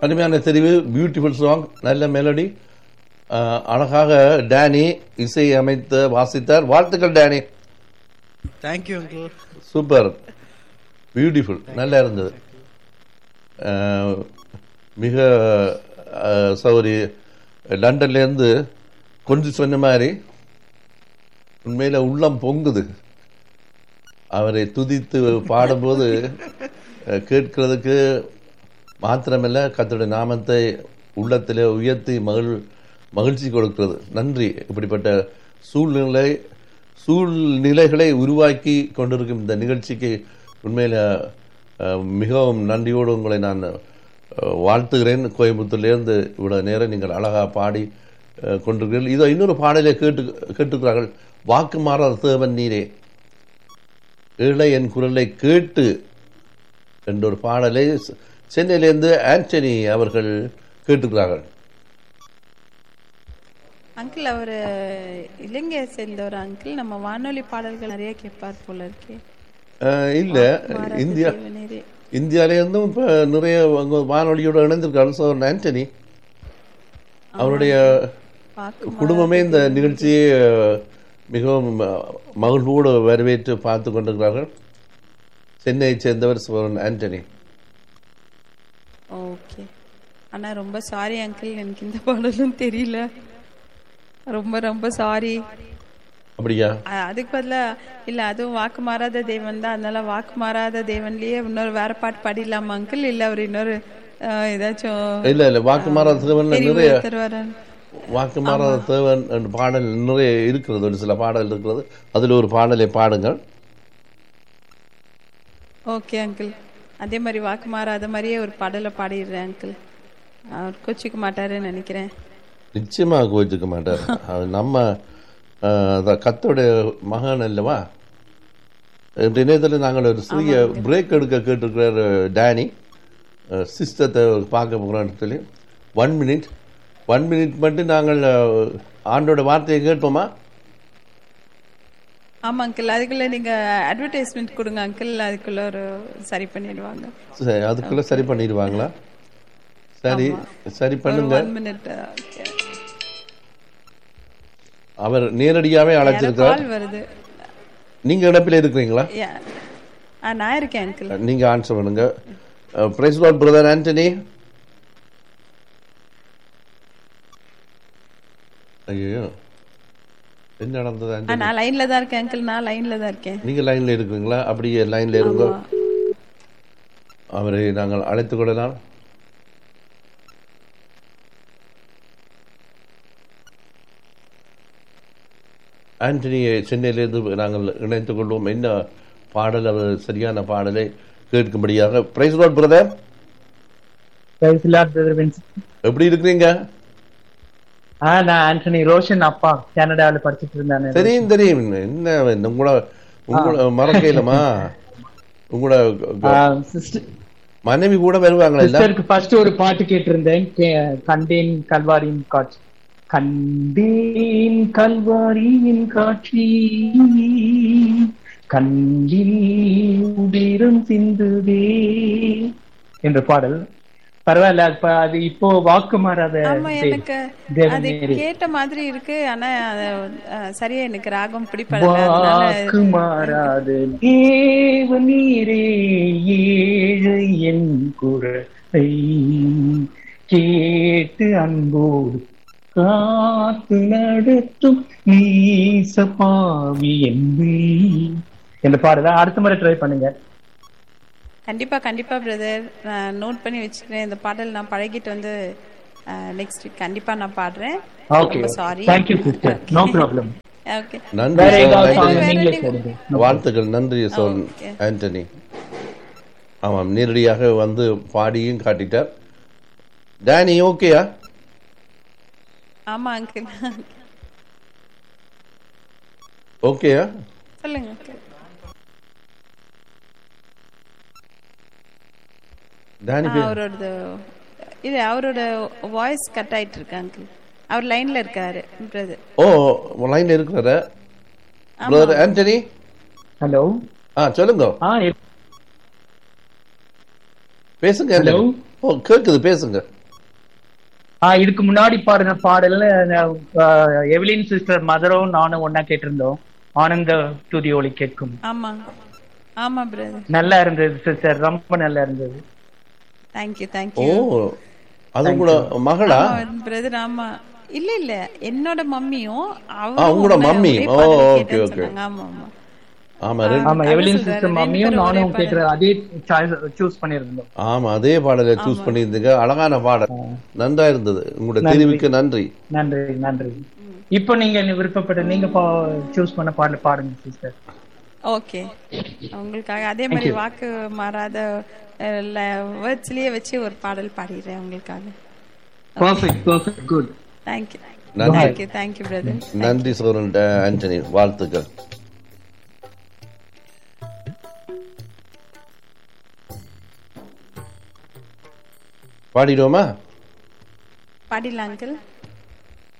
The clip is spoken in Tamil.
அருமையான தெரிவு பியூட்டிஃபுல் சாங் நல்ல மெலடி அழகாக டேனி இசை அமைத்து வாசித்தார் வாழ்த்துக்கள் Danny thank you uncle super beautiful நல்லா இருந்தது அஹ், மிக அஹ், சௌரி லண்டன்லேருந்து கொஞ்சம் சொன்ன மாதிரி உண்மையில உள்ளம் பொங்குது அவரை துதித்து பாடும்போது அஹ், கேட்கிறதுக்கு மாத்திரமல்ல கர்த்தருடைய நாமத்தை உள்ளத்திலே உயர்த்தி மகிழ் மகிழ்ச்சி கொடுக்கிறது நன்றி இப்படிப்பட்ட சூழ்நிலை சூழ்நிலைகளை உருவாக்கி கொண்டிருக்கும் இந்த நிகழ்ச்சிக்கு உண்மையில அஹ், மிகவும் நன்றியோடு உங்களை நான் அஹ், வாழ்த்துகிறேன் கோயம்புத்தூர்லேருந்து இவ்வளவு நேரம் நீங்கள் அழகா பாடி அஹ், கொண்டிருக்கிறீர்கள் இதோ இன்னொரு பாடலை கேட்டு கேட்டுக்கிறார்கள் வாக்கு மாறாத தேவன் நீரே ஏழை என் குரலை கேட்டு என்ற ஒரு பாடலை செ- சென்னையிலிருந்து ஆண்டனி அவர்கள் கேட்டுக்கிறார்கள் அங்கிள் அவர் இலங்கையை சேர்ந்தவர் அங்கிள் நம்ம வானொலி பாடல்கள் நிறைய கேட்பார் போல இருக்கே அஹ், இல்ல மாறாத இந்தியா தேவனேரே. இந்தியாவிலேருந்தும் இப்போ நிறைய அங்க வானொலியோடு இணைந்திருக்காரு ஸோ ஆண்டனி அவருடைய வாக்கு குடும்பமே இந்த நிகழ்ச்சியை அஹ், மிகவும் அஹ், மகிழ்வோடு வரவேற்று பார்த்து கொண்டிருக்கிறார்கள் சென்னையைச் சேர்ந்தவர் சோரன் ஆண்டனி ஓகே ஆனா ரொம்ப சாரி அங்கிள் எனக்கு இந்த பாடலும் தெரியல ரொம்ப ரொம்ப சாரி அப்படியா அதுக்கு பதிலா இல்ல அதுவும் வாக்கு மாறாத தேவன் தான் அதனால வாக்கு மாறாத தேவன்லயே இன்னொரு வேற பாட்டு பாடிடலாமா அங்கிள் இல்ல அவர் இன்னொரு அஹ், ஏதாச்சும் இல்ல இல்ல வாக்கு மாறாத தேவன் தெரிவு நிறைய தருவாரா வாக்கு மாறாத தேவன் என்ற பாடல் நிறைய இருக்கிறது ஒரு சில பாடல் இருக்கிறது அதில் ஒரு பாடலை பாடுங்கள் ஓகே அங்கிள் அதே மாதிரி வாக்கு மாறாத மாதிரியே ஒரு பாடலை பாடிடுறேன் அங்கிள் அவர் கோச்சிக்க மாட்டாருன்னு நினைக்கிறேன் நிச்சயமாக கோச்சிக்க மாட்டார் அது நம்ம அஹ், அதான் கத்தோடைய மகன் அல்லவா இன்றைய நேரத்தில் நாங்கள் ஒரு சிறிய பிரேக் எடுக்க கேட்டிருக்கிறார் டேனி சிஸ்டத்தை பார்க்க போகிறோம்னு சொல்லி ஒன் மினிட் ஒன் மினிட் மட்டும் நாங்கள் அஹ், ஆண்டோட வார்த்தையை கேட்போமா ஆமா அங்கிள் அதுக்குள்ள நீங்க அட்வர்டைஸ்மெண்ட் கொடுங்க அங்கிள் அதுக்குள்ள ஒரு சரி பண்ணிடுவாங்க சரி அதுக்குள்ள சரி பண்ணிடுவாங்களா சரி சரி ஒரு பண்ணுங்க ஒன் மினிட் அவர் நேரடியாகவே அழைச்சிருக்கார் கால் வருது நீங்க இடப்பில் இருக்கிறீங்களா Yeah. ஆ நான் இருக்கேன் அங்கிள் நீங்க ஆன்சர் பண்ணுங்க பிரைஸ் லார்ட் பிரதர் ஆண்டனி ஐயோ என்ன நடந்தது ஆ ஆண்டனி நான் லைன்ல தான் இருக்கேன் அங்கிள் நான் லைன்ல தான் இருக்கேன் நீங்க லைன்ல இருக்கிறீங்களா அப்படியே லைன்ல இருங்க ஆமா. அவரை நாங்கள் அழைத்துக் கொள்ளலாம் ஆண்டனியை சென்னையிலிருந்து நாங்கள் இணைத்துக் கொள்வோம் என்ன பாடல் அவர் சரியான பாடலை கேட்கும்படியாக praise Lord brother Praise the Lord, brother Vincent. எப்படி இருக்கிறீங்க ஆ நான் ஆண்டனி ரோஷன் அப்பா கனடாவில் படிச்சிட்டு இருந்தானே தெரியும் தெரியும் என்ன உங்களோட உங்களோட மறக்கலமா உங்களோட சிஸ்டர் மனைவி கூட வருவாங்களா இல்ல சிஸ்டருக்கு ஃபர்ஸ்ட் ஒரு பாட்டு கேட்டிருந்தேன் கே- கண்டேன் கல்வாரியின் காட்சி கண்டேன் கல்வாரியின் காட்சி கண்ணில் உதிரம் சிந்துதே என்ற பாடல் பரவாயில்ல அது ப- அது இப்போ வாக்கு மாறாத ஆமா தே- எனக்கு தேவன் அது நேரே. கேட்ட மாதிரி இருக்கு ஆனா அது, அஹ், சரியா எனக்கு ராகம் பிடிப்படல அதனால வாக்கு மாறாத தேவ நீரே ஏழை என் குரலை கேட்டு அன்போடு காத்து நடத்தும் நீச பாவி என்பே என்ற பாடல அடுத்த முறை ட்ரை பண்ணுங்க கண்டிப்பா கண்டிப்பா பிரதர் நான் நோட் பண்ணி வச்சுக்கிறேன் இந்த பாடல் நான் பழகிட்டு வந்து நெக்ஸ்ட் வீக் கண்டிப்பா நான் பாடுறேன் ஓகே ரொம்ப sorry thank you sister no problem okay நன்றி வேற sir. ஏதாவது நன்றி. song நீங்களே சொல்லுங்க வாழ்த்துக்கள் நன்றி சொல் okay. ஆண்டனி ஆமாம் நேரடியாக வந்து பாடியும் காட்டிட்டார் டேனி ஓகேயா ஆமா அங்கிள் ஓகேயா சொல்லுங்க uncle. டேனி ஆ, அவரோட இல்ல அவரோட வாய்ஸ் கட் ஆயிட்டு இருக்கு அங்கிள் அவர் லைன்ல இருக்காரு பிரதர் ஓ லைன்ல இருக்கிறார பிரதர் ஆண்டனி ஹலோ ஆ சொல்லுங்க ஆ பேசுங்க Hello? ஓ கேக்குது பேசுங்க ஆ இதுக்கு முன்னாடி பாடின பாடல்ல அஹ், எவலின் சிஸ்டர் மதரும் நானும் ஒன்னா கேட்டிருந்தோம் ஆனந்த துதி ஒளி கேட்கும் ஆமா ஆமா பிரதர் நல்லா இருந்தது சிஸ்டர் ரொம்ப நல்லா இருந்தது தேங்க்யூ ஓ தேங்க்யூ அது கூட மகளா பிரதர் ஆமா இல்ல இல்ல என்னோட மம்மியும் ஆ, உங்களோட ஒரே- மம்மி. ஒரே ஓ, பாடல் okay, கேட்டேன்னு okay. சொன்னாங்க. ஆமா ஆமா ஆமா ரெண்டு- ஆமா அதான் எவலின் சொல்றாரு, சிஸ்டர் ரெண்டு மம்மியும் பேரும் ஒரே நானும் பாடல். கேட்கிற அதே சூஸ் பண்ணியிருந்தோம் ஆமா அதே பாடலை சூஸ் பண்ணியிருந்தீங்க அழகான பாடல் நன்றா இருந்தது உங்களுடைய நன்றி. தெரிவுக்கு நன்றி நன்றி நன்றி இப்போ நீங்க விருப்பப்பட்ட நீங்க சூஸ் பண்ண பாடல் பாடுங்க சிஸ்டர் ஓகே உங்களுக்காக அதே மாதிரி வாக்கு மாறாத வேர்ட்ஸ்லயே வச்சு ஒரு பாடல் பாடிடுறேன் உங்களுக்காக பர்ஃபெக்ட் பர்ஃபெக்ட் குட் தேங்க்யூ நன்றி. தேங்க்யூ தேங்க்யூ பிரதர் நன்றி சோரன் ஆண்டனி வாழ்த்துக்கள் பாடிடுவோமா பாடிடலாம் அங்கிள்